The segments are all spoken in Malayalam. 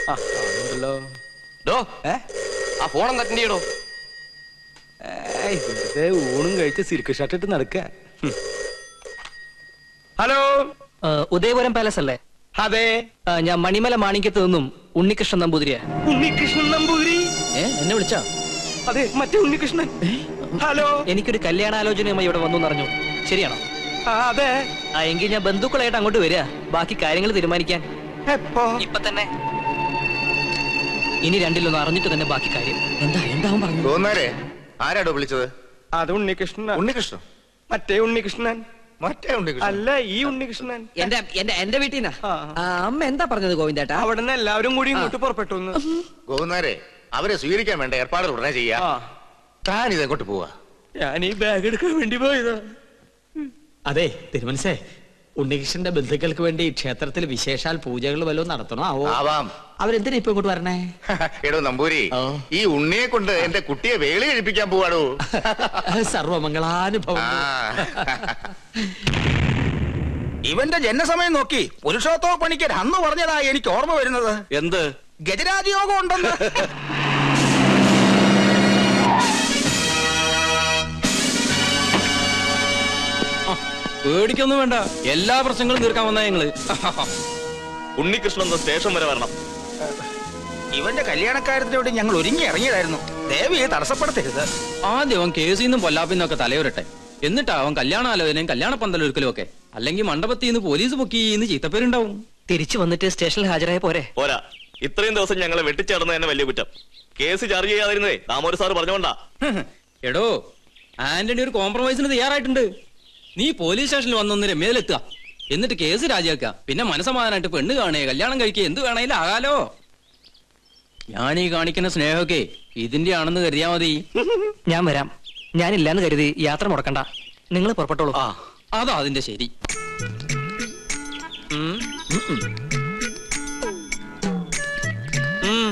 ആ ഉണ്ടല്ലോ ഡോ ഏ ആ ഫോൺ ഒന്ന് അറ്റൻഡ് ചെയ്യടോ ഏയ്, വെറുതെ ഊണും കഴിച്ച് സിൽക്ക് ഷർട്ട് ഇട്ട് നടക്ക ഹലോ ആ, ഉദയപുരം പാലസ് അല്ലേ അതെ ആ, ഞാൻ മണിമല മാണിക്യത്ത് നിന്നും ഉണ്ണികൃഷ്ണൻ നമ്പൂതിരിയാ ഉണ്ണികൃഷ്ണൻ നമ്പൂതിരി ഏ എന്നെ വിളിച്ചോ അതെ മറ്റേ ഉണ്ണികൃഷ്ണൻ ഹലോ എനിക്കൊരു കല്യാണാലോചനയുമായി ഇവിടെ വന്നു എന്നറിഞ്ഞു ശരിയാണോ ആ, അതെ ആ എങ്കിൽ ഞാൻ ബന്ധുക്കളായിട്ട് അങ്ങോട്ട് വരിക ബാക്കി കാര്യങ്ങൾ തീരുമാനിക്കാൻ എപ്പോ ഇപ്പൊ തന്നെ ഇനി രണ്ടിലൊന്ന് അറിഞ്ഞിട്ട് തന്നെ ബാക്കി കാര്യം എന്താ എന്താവും പറഞ്ഞു തോന്നാരെ ആരാടോ വിളിച്ചത് അത് ഉണ്ണികൃഷ്ണൻ ഉണ്ണികൃഷ്ണൻ മറ്റേ ഉണ്ണികൃഷ്ണൻ മറ്റേ ഉണ്ണികൃഷ്ണൻ അല്ല ഈ ഉണ്ണികൃഷ്ണൻ എന്റെ എന്റെ എന്റെ വീട്ടിൽ നിന്നാ ആ. അമ്മ എന്താ പറഞ്ഞത് ഗോവിന്ദേട്ടാ അവിടെ നിന്ന് എല്ലാവരും കൂടി ഇങ്ങോട്ട് പുറപ്പെട്ടു എന്ന്. ഗോകുന്നാരെ അവരെ സ്വീകരിക്കാൻ വേണ്ട ഏർപ്പാടുകൾ ഉടനെ ചെയ്യാ ആ താൻ ഇത് എങ്ങോട്ട് പോവാ ഞാൻ ഈ ബാഗ് എടുക്കാൻ വേണ്ടി പോയതാ അതെ തിരുമനസേ ഉണ്ണികൃഷ്ണന്റെ ബന്ധുക്കൾക്ക് വേണ്ടി ക്ഷേത്രത്തിൽ വിശേഷാൽ പൂജകൾ വല്ലതും നടത്തണോ ആവോ ആവാം അവരെന്തിനാ ഇപ്പൊ ഇങ്ങോട്ട് വരണേ എടോ നമ്പൂരി ഓ. ഈ ഉണ്ണിയെ കൊണ്ട് എന്റെ കുട്ടിയെ വേളി കഴിപ്പിക്കാൻ പോവാടോ സർവമംഗളാനുഭവം ആ. ഇവന്റെ ജനസമയം നോക്കി പുരുഷോത്തമ പണിക്കർ അന്ന് പറഞ്ഞതാ എനിക്ക് ഓർമ്മ വരുന്നത് എന്ത് ഗജരാജ യോഗം ഉണ്ടെന്ന് പേടിക്കൊന്നും വേണ്ട എല്ലാ പ്രശ്നങ്ങളും തീർക്കാൻ വന്നാ ഞങ്ങള് ഉണ്ണികൃഷ്ണൻ ഒന്ന് സ്റ്റേഷൻ വരെ വരണം ഇവന്റെ കല്യാണക്കാര്യത്തിനോട് ഞങ്ങൾ ഒരുങ്ങി ഇറങ്ങിയതായിരുന്നു ദേവിയെ തടസ്സപ്പെടുത്തരുത് ആദ്യം അവൻ കേസിൽ നിന്നും പൊല്ലാപ്പിന്നൊക്കെ തലയുരട്ടെ എന്നിട്ടാ അവൻ കല്യാണാലോചനയും കല്യാണ പന്തലൊരുക്കലും ഒക്കെ അല്ലെങ്കിൽ മണ്ഡപത്തിൽ നിന്ന് പോലീസ് പൊക്കി ഇന്ന് ചീത്തപ്പേരുണ്ടാവും തിരിച്ചു വന്നിട്ട് സ്റ്റേഷനിൽ ഹാജരായ പോരെ പോരാ ഇത്രയും ദിവസം ഞങ്ങളെ വെട്ടിച്ചേർന്ന തന്നെ വലിയ കുറ്റം കേസ് ചാർജ് ചെയ്യാതിരുന്നേ ദാമോദർ സാർ പറഞ്ഞോണ്ടാ എടോ ആന്റണി ഒരു കോംപ്രമൈസിന് തയ്യാറായിട്ടുണ്ട് നീ പോലീസ് സ്റ്റേഷനിൽ വന്നൊന്ന് രമ്യയിലെത്തുക എന്നിട്ട് കേസ് രാജിവെക്കുക പിന്നെ മനസമാധാനമായിട്ട് പെണ്ണ് കാണുക കല്യാണം കഴിക്കുക എന്ത് വേണേലും ആകാലോ ഞാൻ ഈ കാണിക്കുന്ന സ്നേഹമൊക്കെ ഇതിന്റെ ആണെന്ന് കരുതിയാ മതി ഞാൻ വരാം ഞാനില്ലാന്ന് കരുതി യാത്ര മുടക്കണ്ട നിങ്ങൾ പുറപ്പെട്ടോളൂ ആ അതാ അതിന്റെ ശരി ഉം. ഉം.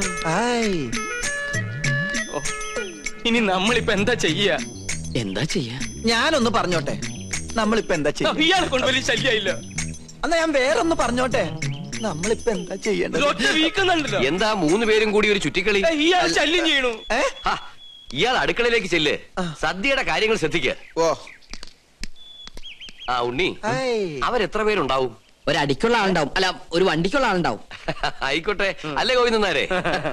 ഓ, ഇനി നമ്മളിപ്പോ എന്താ ചെയ്യാ എന്താ ചെയ്യാ ഞാനൊന്ന് പറഞ്ഞോട്ടെ നമ്മളിപ്പോ എന്താ ആ, ചെയ്യുക ഇയാളെ കൊണ്ട് വലിയ ശല്യമായില്ല എന്നാ ഞാൻ വേറൊന്ന് പറഞ്ഞോട്ടെ നമ്മളിപ്പോ എന്താ ചെയ്യേണ്ടത് ഒറ്റ വീക്കുന്നുണ്ടല്ലോ എന്താ മൂന്ന് പേരും കൂടി ഒരു ചുറ്റിക്കളി ഏ, ഇയാൾ ശല്യം ചെയ്യണു ഹാ, ഇയാൾ അടുക്കളയിലേക്ക് ചെല്ല് സദ്യയുടെ കാര്യങ്ങൾ ശ്രദ്ധിക്കുക ഓ ആ ഉണ്ണി ഹായ്. അവരെത്ര പേരുണ്ടാവും ഒരു അടിക്കുള്ള ആളുണ്ടാവും അല്ല ഒരു വണ്ടിക്കുള്ള ആളുണ്ടാവും ആയിക്കോട്ടെ അല്ലേ ഗോവിന്ദനാരെ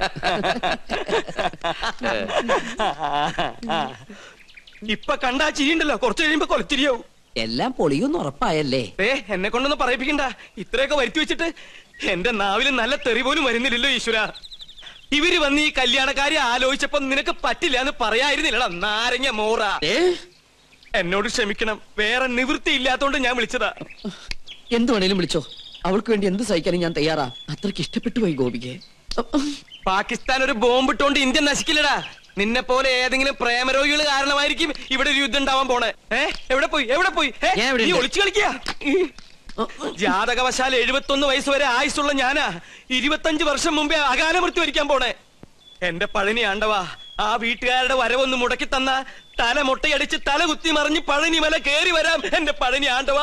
ഇപ്പൊ കണ്ടാ ചിരിയുണ്ടല്ലോ കുറച്ച് കഴിയുമ്പോ കൊലത്തിരിയാവും എല്ലാം പൊളിയൊന്നും ഉറപ്പായല്ലേ ഏ എന്നെ കൊണ്ടൊന്നും പറയിപ്പിക്കണ്ട ഇത്രയൊക്കെ വരുത്തി വെച്ചിട്ട് എന്റെ നാവിൽ നല്ല തെറി പോലും വരുന്നില്ലല്ലോ ഈശ്വര ഇവര് വന്ന് ഈ കല്യാണക്കാരി ആലോചിച്ചപ്പോ നിനക്ക് പറ്റില്ല എന്ന് പറയായിരുന്നില്ലടാ നാരങ്ങ മോറ എന്നോട് ക്ഷമിക്കണം വേറെ നിവൃത്തി ഇല്ലാത്തോണ്ട് ഞാൻ വിളിച്ചതാ എന്ത് വേണേലും വിളിച്ചോ അവൾക്ക് വേണ്ടി എന്ത് സഹിക്കാനും ഞാൻ തയ്യാറാ അത്രയ്ക്ക് ഇഷ്ടപ്പെട്ടു പോയി ഗോപിക്ക് പാകിസ്ഥാൻ ഒരു ബോംബിട്ടോണ്ട് ഇന്ത്യ നശിക്കില്ലടാ നിന്നെ പോലെ ഏതെങ്കിലും പ്രേമരോഗികൾ കാരണമായിരിക്കും ഇവിടെ ഒരു യുദ്ധം ഉണ്ടാവാൻ പോണേ ഏ എവിടെ പോയി എവിടെ പോയി ഏ, ഞാൻ ഇവിടെ നീ ഉണ്ട്. ഒളിച്ചു കളിക്കുക ജാതകവശാൽ എഴുപത്തൊന്ന് വയസ്സ് വരെ ആയുസുള്ള ഞാനാ ഇരുപത്തഞ്ച് വർഷം മുമ്പേ അകാല മൃത്യു വരിക്കാൻ പോണേ എന്റെ പഴനി ആണ്ടവാ ആ വീട്ടുകാരുടെ വരവൊന്ന് മുടക്കി തന്ന തല മുട്ടയടിച്ച് തല കുത്തി മറിഞ്ഞ് പഴനി മല കേറി വരാം എന്റെ പഴനി ആണ്ടവാ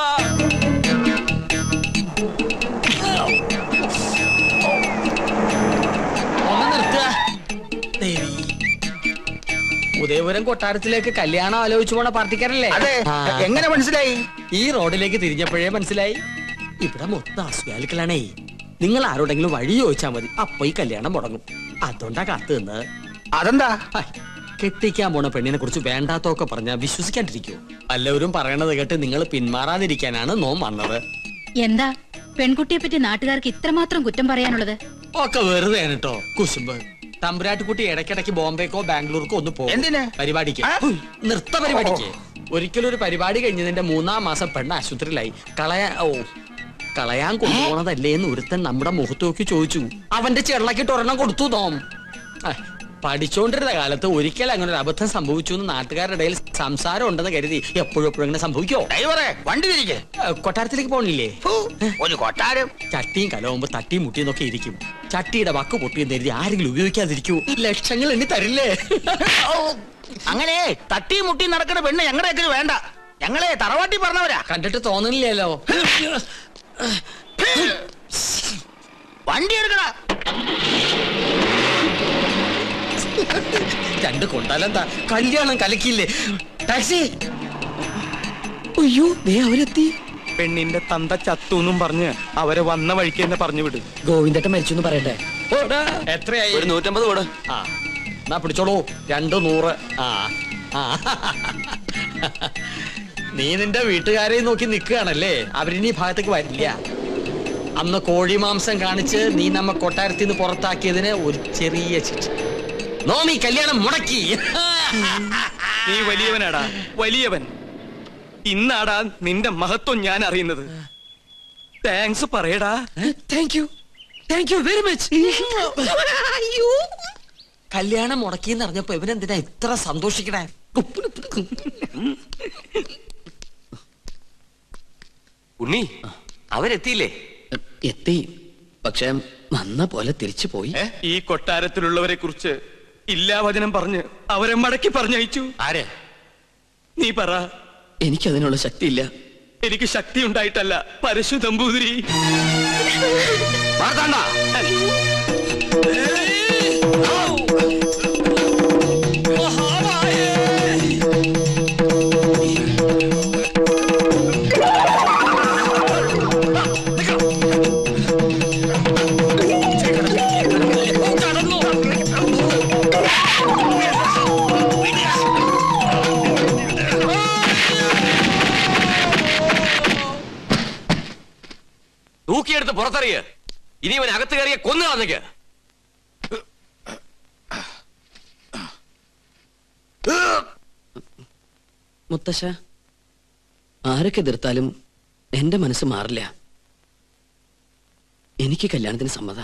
ഒന്ന് നിർത്തുക ദേവി ഉദയപുരം കൊട്ടാരത്തിലേക്ക് കല്യാണം ആലോചിച്ചു പോണ പാർട്ടിക്കാരല്ലേ അതെ ആ. എങ്ങനെ മനസ്സിലായി ഈ റോഡിലേക്ക് തിരിഞ്ഞപ്പോഴേ മനസ്സിലായി ഇവിടെ മൊത്തം അസുഖാലുക്കളാണേ നിങ്ങൾ ആരോടെങ്കിലും വഴി ചോദിച്ചാൽ മതി അപ്പൊ ഈ കല്യാണം മുടങ്ങും അതുകൊണ്ടാ കാത്തു നിന്ന് അതെന്താ കെട്ടിക്കാൻ പോണ പെണ്ണിനെ കുറിച്ച് വേണ്ടാത്തൊക്കെ പറഞ്ഞാൽ വിശ്വസിക്കാണ്ടിരിക്കൂ എല്ലാവരും പറയണത് കേട്ട് നിങ്ങൾ പിന്മാറാതിരിക്കാനാണ് നോം വന്നത് എന്താ പെൺകുട്ടിയെ പറ്റി നാട്ടുകാർക്ക് ഇത്രമാത്രം കുറ്റം പറയാനുള്ളത് ഒക്കെ വെറുതെ കേട്ടോ കുശുമ്പ് തമ്പുരാട്ടിക്കുട്ടി ഇടയ്ക്കിടയ്ക്ക് ബോംബെക്കോ ബാംഗ്ലൂർക്കോ ഒന്ന് പോകും എന്തിന്? പരിപാടിക്ക് ആ? ഹും, നൃത്ത പരിപാടിക്ക് ഒരിക്കലും ഒരു പരിപാടി കഴിഞ്ഞതിന്റെ മൂന്നാം മാസം പെണ്ണ് ആശുപത്രിയിലായി കളയാ ഓ കളയാൻ കൊണ്ടുപോണതല്ലേ എന്ന് ഒരുത്തൻ നമ്മുടെ മുഖത്ത് നോക്കി ചോദിച്ചു അവന്റെ ചെള്ളക്കിട്ട് ഒരെണ്ണം കൊടുത്തു തോം ആ, പഠിച്ചോണ്ടിരുന്ന കാലത്ത് ഒരിക്കൽ അങ്ങനെ ഒരു അബദ്ധം സംഭവിച്ചു എന്ന് നാട്ടുകാരുടെ ഇടയിൽ സംസാരം ഉണ്ടെന്ന് കരുതി എപ്പോഴും എപ്പോഴും ഇങ്ങനെ സംഭവിക്കോ ഡ്രൈവറെ വണ്ടി തിരികെ ആ, കൊട്ടാരത്തിലേക്ക് പോണില്ലേ ഒരു കൊട്ടാരം ചട്ടിയും കലവുമ്പോ തട്ടിയും മുട്ടിയും ഒക്കെ ഇരിക്കും ചട്ടിയുടെ വക്ക് പൊട്ടിയെന്ന് കരുതി ആരെങ്കിലും ഉപയോഗിക്കാതിരിക്കൂ ലക്ഷങ്ങൾ എണ്ണി തരില്ലേ അങ്ങനെ തട്ടി മുട്ടി നടക്കുന്ന പെണ്ണ് ഞങ്ങളുടെ വേണ്ട ഞങ്ങളെ തറവാട്ടി പറഞ്ഞവരാ കണ്ടിട്ട് തോന്നുന്നില്ലല്ലോ വണ്ടി എടുക്കടാ കണ്ടാൽ എന്താ കല്യാണം കലക്കില്ലേ ടാക്സി അയ്യോ ദേ അവരെത്തി പെണ്ണിന്റെ തന്ത ചത്തുന്നും പറഞ്ഞ് അവരെ വന്ന വഴിക്ക് തന്നെ പറഞ്ഞു വിട് ഗോവിന്ദട്ടൻ മരിച്ചു എന്ന് പറയട്ടെ എത്രയായി ഒരു നൂറ്റമ്പത് കൂടെ ആ എന്നാ പിടിച്ചോളൂ രണ്ട് നൂറ് ആ ആ നീ നിന്റെ വീട്ടുകാരെ നോക്കി നിൽക്കുകയാണല്ലേ അവരിനി ഈ ഭാഗത്തേക്ക് വരില്ല അന്ന് കോഴി മാംസം കാണിച്ച് നീ നമ്മ കൊട്ടാരത്തിൽ നിന്ന് പുറത്താക്കിയതിന് ഒരു ചെറിയ ശിക്ഷ നോമി കല്യാണം മുടക്കി നീ വലിയവനാടാ വലിയവൻ ഇന്നാടാ നിന്റെ മഹത്വം ഞാൻ അറിയുന്നത് താങ്ക്സ് പറയടാ thank you thank you very much കല്യാണം മുടക്കിയെന്ന് അറിഞ്ഞപ്പോ ഇവനെന്തിനാ ഇത്ര സന്തോഷിക്കണേ ഉണ്ണി അവരെത്തിയില്ലേ എത്തി പക്ഷെ വന്ന പോലെ തിരിച്ചു പോയി ഈ കൊട്ടാരത്തിലുള്ളവരെ കുറിച്ച് ഇല്ലാവചനം പറഞ്ഞ് അവരെ മടക്കി പറഞ്ഞയച്ചു ആരെ നീ പറ എനിക്കതിനുള്ള ശക്തിയില്ല എനിക്ക് ശക്തി ഉണ്ടായിട്ടല്ല പരശു നമ്പൂതിരി വാർത്താണ്ട തൂക്കിയെടുത്ത് പുറത്തറിയ ഇനി ഇവൻ അകത്ത് കയറിയ കൊന്നു കളഞ്ഞേക്ക് മുത്തശ്ശ ആരൊക്കെ എതിർത്താലും എന്റെ മനസ്സ് മാറില്ല എനിക്ക് കല്യാണത്തിന് സമ്മത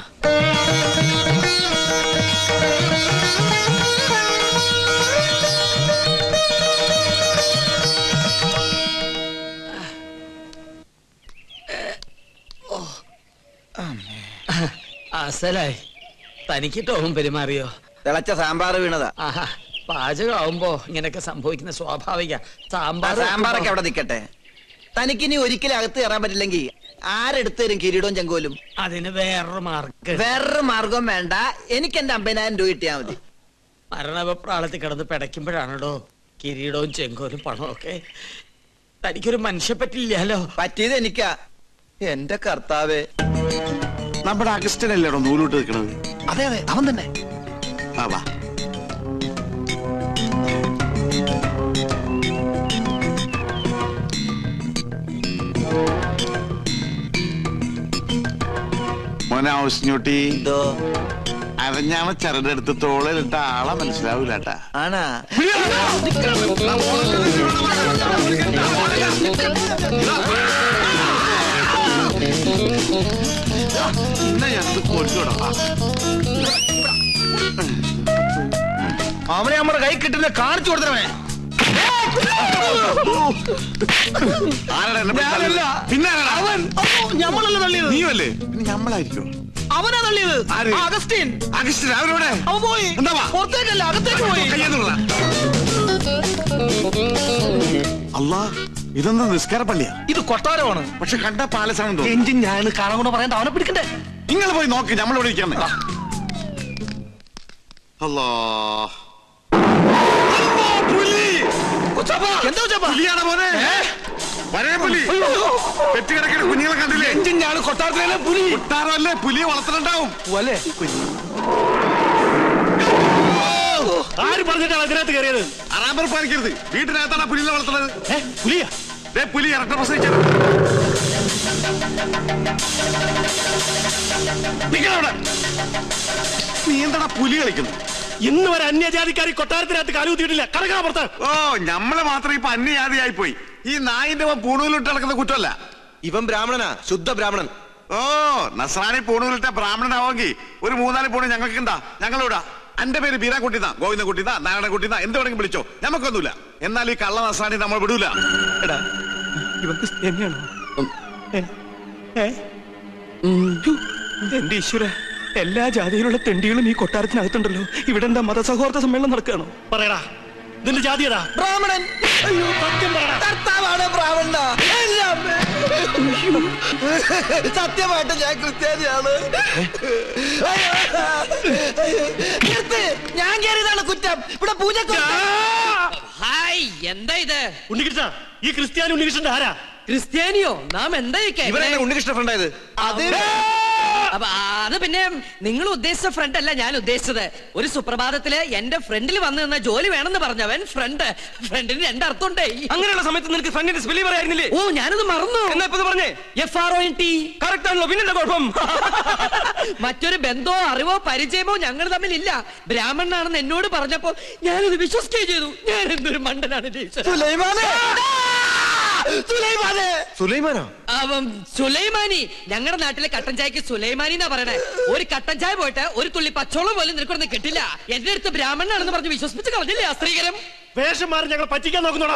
അസലായി തനിക്ക് ടോമും പെരുമാറിയോ തിളച്ച സാമ്പാർ വീണതാ ആഹാ പാചകമാവുമ്പോ ഇങ്ങനെയൊക്കെ സംഭവിക്കുന്ന സ്വാഭാവിക സാമ്പാർ സാമ്പാറൊക്കെ അവിടെ നിൽക്കട്ടെ തനിക്കിനി ഒരിക്കലും അകത്ത് കയറാൻ പറ്റില്ലെങ്കിൽ ആരെടുത്ത് തരും കിരീടവും ചെങ്കോലും അതിന് വേറൊരു മാർക്ക് വേറൊരു മാർഗം വേണ്ട എനിക്ക് എന്റെ അമ്പതിനായിരം രൂപ കിട്ടിയാൽ മതി മരണപ്രാളത്തിൽ കിടന്ന് പിടയ്ക്കുമ്പോഴാണല്ലോ കിരീടവും ചെങ്കോലും പണവും ഒക്കെ തനിക്കൊരു മനുഷ്യ പറ്റില്ലല്ലോ പറ്റിയത് എനിക്കാ എന്റെ കർത്താവേ നമ്മുടെ അഗസ്റ്റനല്ലേടോ നൂലോട്ട് നിൽക്കണത് അതെ അതെ അവൻ തന്നെ ആ വാ മോനെ ഔസ്ഞ്ഞൂട്ടി എന്തോ അരഞ്ഞാമ ചരടെടുത്ത് തോളിലിട്ട ആളെ മനസ്സിലാവൂല കേട്ടാ ആണാ ഇന്ന ഞങ്ങൾക്ക് കൊല്ലൂടാ അവനെ നമ്മുടെ കൈ കിട്ടുന്ന കാണിച്ചു കൊടുത്തവേ ആരാടാ എന്നെ പിടിച്ച് തള്ളിയത്? പിന്നെ ആരാടാ? ഞമ്മളല്ല തള്ളിയത് നീയല്ലേ പിന്നെ ഞമ്മളായിരിക്കും അവനാ തള്ളിയത് ആര്? ആ, അഗസ്റ്റിൻ അഗസ്റ്റിൻ അവരോടെ അവൻ പോയി എന്താ വാ? പുറത്തേക്കല്ല അകത്തേക്ക് പോയി കയ്യെന്നുള്ള അല്ലാ ഇതെന്താ നിസ്കാര പള്ളിയാ ഇത് കൊട്ടാരമാണ് പക്ഷെ കണ്ട പാലസാണെന്ന് തോന്നുന്നു എഞ്ചിൻ ഞാൻ കാണാൻ കൊണ്ട് പറയണ്ട അവനെ പിടിക്കണ്ടേ നിങ്ങൾ പോയി നോക്ക് നമ്മളിവിടെ ഇരിക്കണേ അല്ലാ പുലി എന്താ ഉച്ചപ്പാ? പുലിയാണ് മോനെ വരേ പുലി പെറ്റുകിടക്കുന്ന കുഞ്ഞുങ്ങളെ കണ്ടില്ലേ എഞ്ചിൻ ഞാൻ കൊട്ടാരത്തിലെ പുലി കൊട്ടാരമല്ലേ പുലിയെ വളർത്തുന്നുണ്ടാവും അല്ലേ ആര് പറഞ്ഞിട്ടാണ് അതിനകത്ത് കയറിയത് അറാമ്പർ പാലിക്കരുത് വീട്ടിനകത്താണ് പുലിയെ വളർത്തുന്നത് പുലിയാ ദേ പുലി ഇരട്ട പ്രസവിച്ചത് നിങ്ങളവിടെ നീ എന്താടാ പുലി കളിക്കുന്നു ഇന്ന് വരെ അന്യജാതിക്കാരി കൊട്ടാരത്തിനകത്ത് കാലുകുത്തിയിട്ടില്ല കടക്കണ പുറത്ത് ഓ ഞമ്മള് മാത്രം ഇപ്പൊ അന്യജാതിയായി പോയി ഈ നായിന്റെ പൂണൂലിട്ട് നടക്കുന്ന കുറ്റമല്ല ഇവൻ ബ്രാഹ്മണനാ ശുദ്ധ ബ്രാഹ്മണൻ ഓ നസ്രാണി പൂണൂലിട്ട ബ്രാഹ്മണനാവെങ്കിൽ ഒരു മൂന്നാല് പൂണ് ഞങ്ങൾക്ക് എന്താ ഞങ്ങളിവിടാ എന്റെ പേര് ബീരാക്കുട്ടിന്നാ ഗോവിന്ദൻകുട്ടിന്നാ നാരായണൻകുട്ടിന്നാ എന്ത് വേണമെങ്കിലും വിളിച്ചോ നമുക്കൊന്നുമില്ല എന്നാൽ ഈ കള്ള നസ്രാണി നമ്മൾ വിടൂല എടാ ഇവൻ ക്രിസ്ത്യാനിയാണോ ഏ? ഏ? ഹു, എന്റെ ഈശ്വര എല്ലാ ജാതിയിലുള്ള തെണ്ടികളും ഈ കൊട്ടാരത്തിനകത്തുണ്ടല്ലോ ഇവിടെ എന്താ മതസൗഹാർദ്ദ സമ്മേളനം നടക്കുകയാണോ പറയടാ നിന്റെ ജാതി ഏതാ ബ്രാഹ്മണൻ അയ്യോ സത്യം പറയടാ കർത്താവാണ് ബ്രാഹ്മണ സത്യമായിട്ട് ഞാൻ ക്രിസ്ത്യാനിയാണ് നിർത്ത്. ഞാൻ കയറിയതാണ് കുറ്റം ഇവിടെ പൂജ ഹായ് എന്താ ഇത് ഉണ്ണികൃഷ്ണ ഈ ക്രിസ്ത്യാനി ഉണ്ണികൃഷ്ണന്റെ ആരാ ക്രിസ്ത്യാനിയോ നാം എന്താ ഈ കേക്കണേ? ഇവരെന്നെ ഉണ്ണികൃഷ്ണ ഫ്രണ്ട് ആയത് അത് അപ്പൊ അത് പിന്നെ നിങ്ങൾ ഉദ്ദേശിച്ച ഫ്രണ്ട് അല്ല ഞാൻ ഉദ്ദേശിച്ചത് ഒരു സുപ്രഭാതത്തില് എന്റെ ഫ്രണ്ടിൽ വന്നു നിന്ന ജോലി വേണമെന്ന് പറഞ്ഞവൻ ഫ്രണ്ട് ഫ്രണ്ടിന് രണ്ടർത്ഥമുണ്ടേ അങ്ങനെയുള്ള സമയത്ത് നിനക്ക് ഫ്രണ്ടിന്റെ സ്പെല്ലിംഗ് പറയായിരുന്നില്ലേ ഓ ഞാനത് മറന്നു എന്നാ ഇപ്പൊ ഇത് പറഞ്ഞേ F R O T correct ആണല്ലോ പിന്നെന്താ കുഴപ്പം മറ്റൊരു ബന്ധമോ അറിവോ പരിചയമോ ഞങ്ങൾ തമ്മിൽ ഇല്ല ബ്രാഹ്മണനാണെന്ന് എന്നോട് പറഞ്ഞപ്പോ ഞാനത് വിശ്വസിക്കുകയും ചെയ്തു ഞാൻ എന്തൊരു മണ്ടനാണ് ടീച്ചർ സുലൈമാനെ സുലൈമാനെ സുലൈമാനോ അവൻ സുലൈമാനി ഞങ്ങളുടെ നാട്ടിലെ കട്ടൻ ചായക്ക് സുലൈമാനി എന്നാ പറയണേ ഒരു കട്ടൻ ചായ പോയിട്ട് ഒരു തുള്ളി പച്ചോളം പോലും നിനക്കൊന്നും കിട്ടില്ല എന്റെ അടുത്ത് ബ്രാഹ്മണനാണെന്ന് പറഞ്ഞ് വിശ്വസിപ്പിച്ച് കളഞ്ഞില്ലേ ആ സ്ത്രീകരം വേഷം മാറി ഞങ്ങൾ പറ്റിക്കാൻ നോക്കുന്നോടാ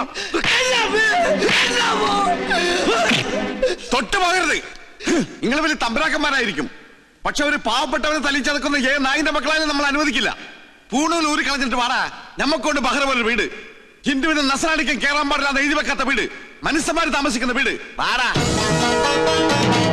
തൊട്ട് പോകരുത് നിങ്ങൾ വലിയ തമ്പരാക്കന്മാരായിരിക്കും പക്ഷെ ഒരു പാവപ്പെട്ടവനെ തല്ലിച്ചതക്കുന്ന ഏ നായിന്റെ മക്കളായാലും നമ്മൾ അനുവദിക്കില്ല പൂണൂൽ ഊരി കളഞ്ഞിട്ട് വാടാ ഞമ്മക്കൊണ്ട് ബഹ്റ പോലെ വീട് ഹിന്ദുവിന് നസറാണിക്കും കേറാൻ പാടില്ലാന്ന് എഴുതി വെക്കാത്ത വീട് മനുഷ്യന്മാര് താമസിക്കുന്ന വീട് വാടാ